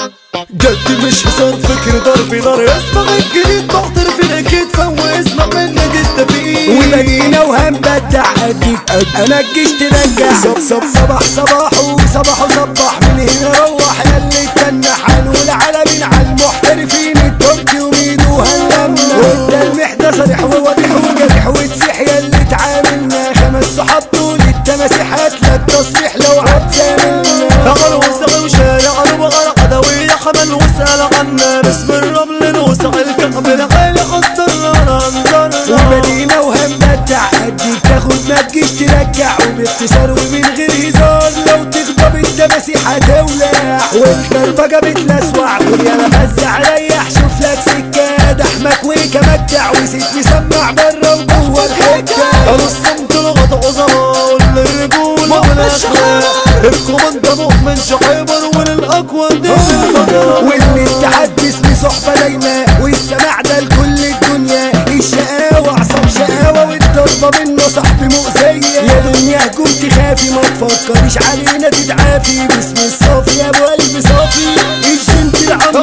جد مش هزار فكر ضرب نار اسمع الجديد محترف اكيد فهو اسمع منك تستفيد ومدينة وهنبدع اديك انا الجيش ترجع صب صب صباح صباح وصباح وصبح من هنا روح ياللي تنح هنقول على مين على المحترفين التركي وميدو هنلمنا وانت المحدة صريح وواضح وجريح وتسيح ياللي تعاملنا خمس صحاب طول التماسيحات لا التصريح لو عتزاملنا تعال وسع وشارع وغرق عدوية حمل واسأل عنا باسم الرمل نوسع الكعب العالي حصرنا انظرنا ومدينة وهنبدع اديك تاخد ما تجيش ترجع وباختصار ومن غير هزار لو تغضب التماسيح هتولع والكربجة بتلسوع قول يا فزع ريح شوف لك سكة دحمك وكمجع وسيت مسمع بره وجوه الحتة الصمت لغة عظماء والرجولة والاخلاق الكوماندا مؤمن شعيبر وللاقوى دين البقاء والاتحاد باسم صحبة دايما والسماع ده لكل الدنيا الشقاوة عصام شقاوة والضربة منه صاحبي مؤذية يا دنيا هجوم تخافي ما تفكريش علينا تتعافي باسم الصافي يا ابو قلب صافي الجنت العم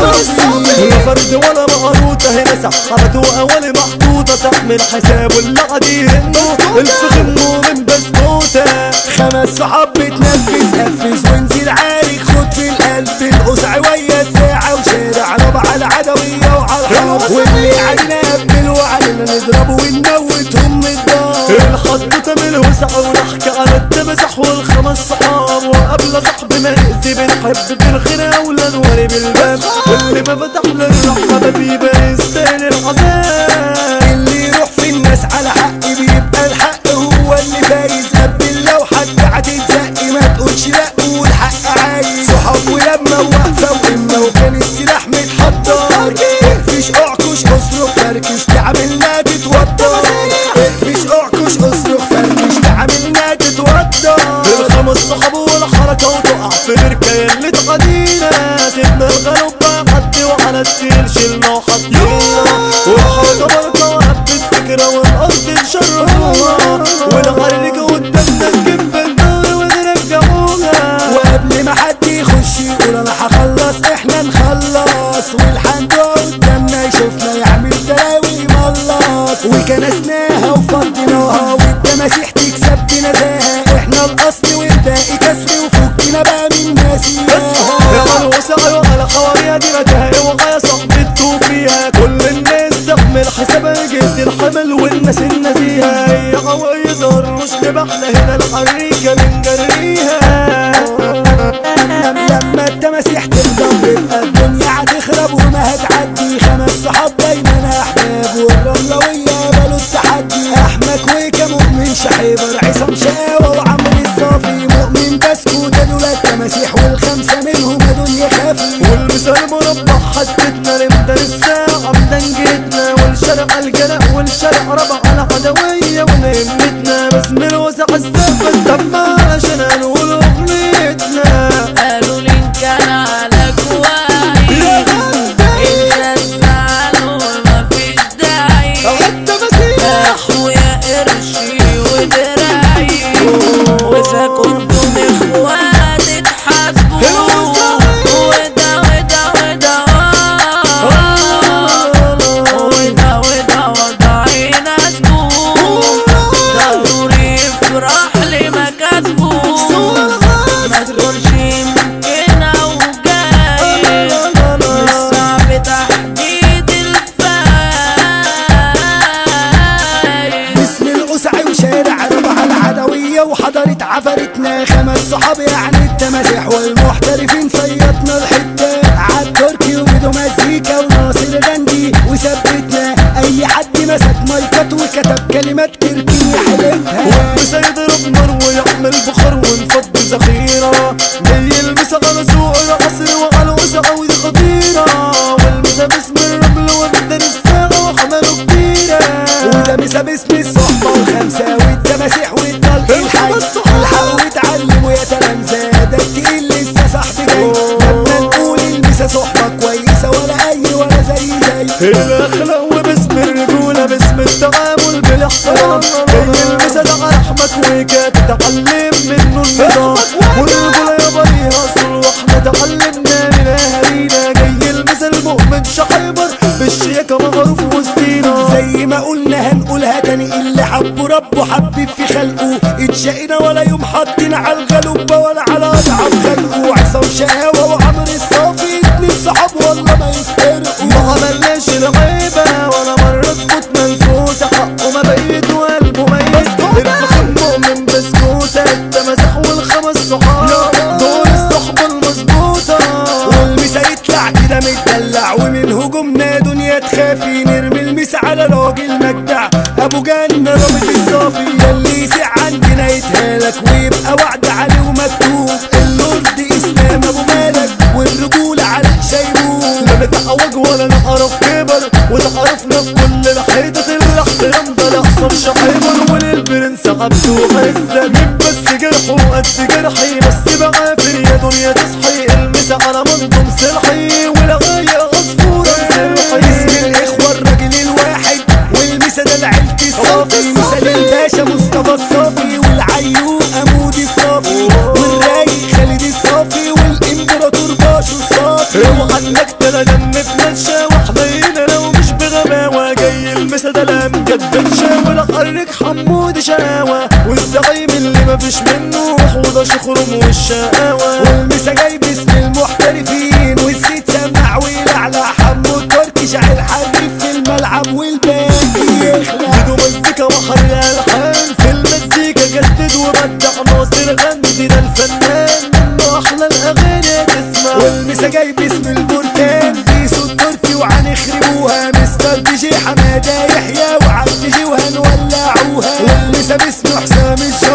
الصافي هي فرد ولا مقروطة هنا سحبت وأول محطوطة تعمل حساب واللي قدير انه الفخم من بسكوتة خمس صحاب بتنفذ قفز وانزل عارك خد في القلب القصع ويا الساعة وشارع ربع على العدوية وعلى الحرب واللي علينا قبل وعلينا نضربه ونموتهم من الدار الحدوتة من الوسع ونحكي على التمسح والخمس صحاب وقبل صاحبي ما نأذي بنحب بالخنا والانوار بالباب واللي ما فتح للرحمة ما بيبقى يستاهل العذاب اللي يروح في الناس على حق بيبقى الحق هو اللي فايز قبل لو حد هتتزق ما تقولش لا قول حق عايز صحاب ولما واقفه وإما وكان السلاح متحضر اقفش اعكش اصرخ فركش تعاملنا تتوتر اقفش اعكش اصرخ فركش تعاملنا تتوتر الخمس صحاب والحركة وتقع في بركة اللي تقدينا سيبنا الغلب حد وعلى التيل شلنا وحطينا والحركة بركة وهبت فكرة والأرض نشربوها والعرق قدامنا نجيب النار ونرجعوها وقبل ما حد يخش يقول انا هخلص احنا نخلص والحمد قدامنا يشوفنا يعمل تلاوي ملص وكنسناها وفضيناها والتماسيح تكسب بنزاهة احنا الاصل والباقي كسر وفكنا بقى من ناسيها على وسع وعلى حواريها دي متاهي وغاية صاحبي فيها كل الناس تعمل حسابها جد الحمل والناس النزيهة هي عوايز الرش احنا هنا الحريكة بنجريها لما التماسيح تغضب يبقى الدنيا هتخرب وما هتعدي خمس صحاب دايما احباب والرملوية بلوا التحدي احمد ويكا مؤمن شحيبر عصام شقاوة وعمرو الصافي مؤمن بسكوتة دول التماسيح والخمسة منهم دنيا خافي والمثال مربع حددنا لمدى الساعة بدنجتنا والشرق الجنة والشرق ربع على عدوية ونهمتنا باسم الوسع السقف الدمع عشان نقول اغنيتنا قالوا لي إن كان على كويس انت تزعل وما فيش داعي يا اخويا قرشي ودراعي واذا كنتم اخوات اتحاسبوا ودا ودا ودا ودا ودا وضعين اسبوع ده وربه حبيب في خلقه اتشقنا ولا يوم حطينا على الغلوبة ولا على اضعف خلقه عصام شقاوة وعمر الصافي اتنين صحاب والله ما يفترقوا ما عملناش الغيبة ولا مرة تفوت منفوتة حقه ما بيت وقلبه ميت الفخم مؤمن بسكوتة التمسح والخمس صحاب دول الصحبة المظبوطة والمسا يطلع كده متدلع ومن هجومنا دنيا تخافي نرمي المسا على راجل مجدع ابو جنة رامي الصافي يلي يسع عندنا يتهالك ويبقى وعد عليه ومكتوب اللرد اسلام ابو مالك والرجولة على شيبوب لا نتعوج ولا نعرف كبر وتعرفنا في كل الحيطة الاحترام ده لحصل شحيبر وللبرنس عبده وعزة مين بس جرحه قد جرحي بس بعافر يا دنيا تصحي المسا على منظم صلحي ولغاية عصفورة اسم صلحي الاخوة الراجل الواحد والمسا ده العيلة الصافي مثال الباشا مصطفى الصافي والعيوق امود الصافي والرايق خالد الصافي والامبراطور باشو الصافي اوعى انك تلجنب نشا وحنينا لو مش بغباوة جاي المسا ده الامجد بنشا والحرك حمود شاوة والزعيم اللي مفيش منه وحوضة شخرم والشقاوة والمسا جاي باسم المحترفين والست سمع ويلعلع حمو التركي شاعر حريف في الملعب والباقي يخلع بدو مزيكا وحر الحان في المزيكا جدد وبدع ناصر غندي ده الفنان منه احلى الاغاني تسمع والمسا جاي باسم البركان بيسو التركي وهنخربوها مستر دي جي حمادة يحيى وعبد جي وهنولعوها والمسا باسم حسام الجو